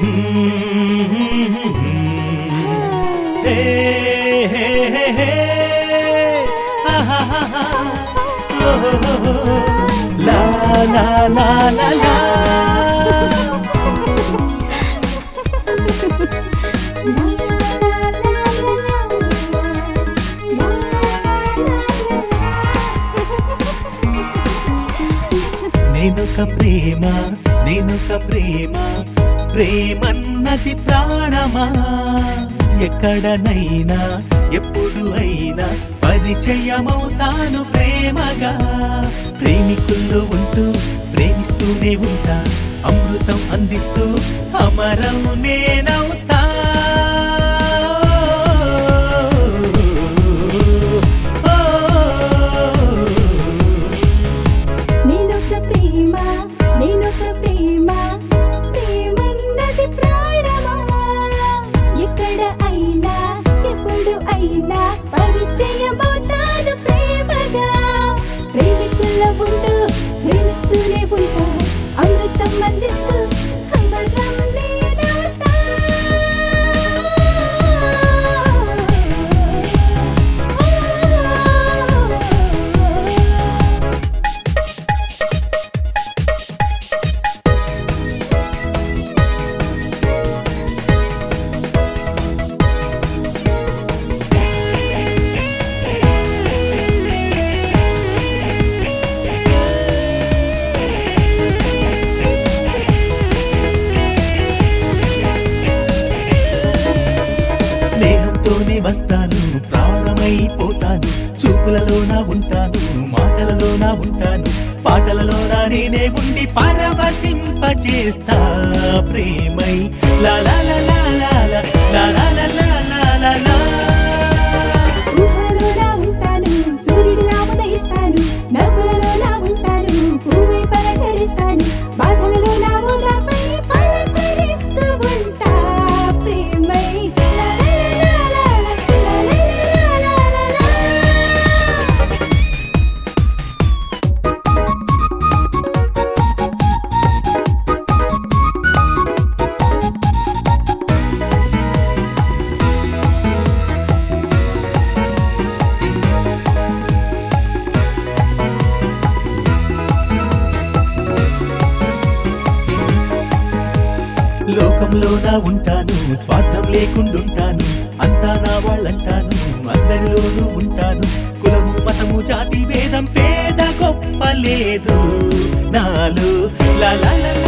హే, హే, హే, హే. ఆహాహాహా. ఓహోహోహో. లా లా లా లా లా. నేనొక ప్రేమ నేనొక ప్రేమ ప్రేమన్నది ప్రాణమా ఎక్కడనైనా ఎప్పుడు అయినా పరిచయమవుతాను ప్రేమగా ప్రేమికుల్లో ఉంటూ ప్రేమిస్తూనే ఉంటా అమృతం అందిస్తూ అమరం నేనవుతా నేనొక ప్రేమ నేనొక ప్రేమ ప్రేమన్నది ప్రాణమా ఎక్కడ అయినా ఎప్పుడు అయినా పరిచయమవుతాను ప్రేమగా ప్రేమికుల ఉంటూ ప్రేమిస్తూనే ఉంటా అమృతం అందిస్తూ అమరం నేనవుతా స్నేహంతోనే వస్తాను ప్రాణమైపోతాను చూపులలోనా ఉంటాను మాటలలోనా ఉంటాను పాటలలోనా నేనే ఉండి పరవశింపచేస్తా ప్రేమై లా లా లా లా లా లా లా లా లా లా లా లా లా. ఊహలోనా ఉంటాను సూర్యుడిలా ఉదయిస్తాను నవ్వులలోనా ఉంటాను పువ్వై పలకరిస్తాను బాధలలో నా ఊరపై పలకరిస్తూ ఉంటా ప్రేమై లా లా లా లా లా లా లా లా లా లా లా. లోకంలోనా ఉంటాను స్వార్థం లేకుండుంటాను అంతా నా వాళ్ళంటాను అందరిలోనూ ఉంటాను కులము మతము జాతి భేదం పేద గొప్ప లేదు నాలో లా లా లా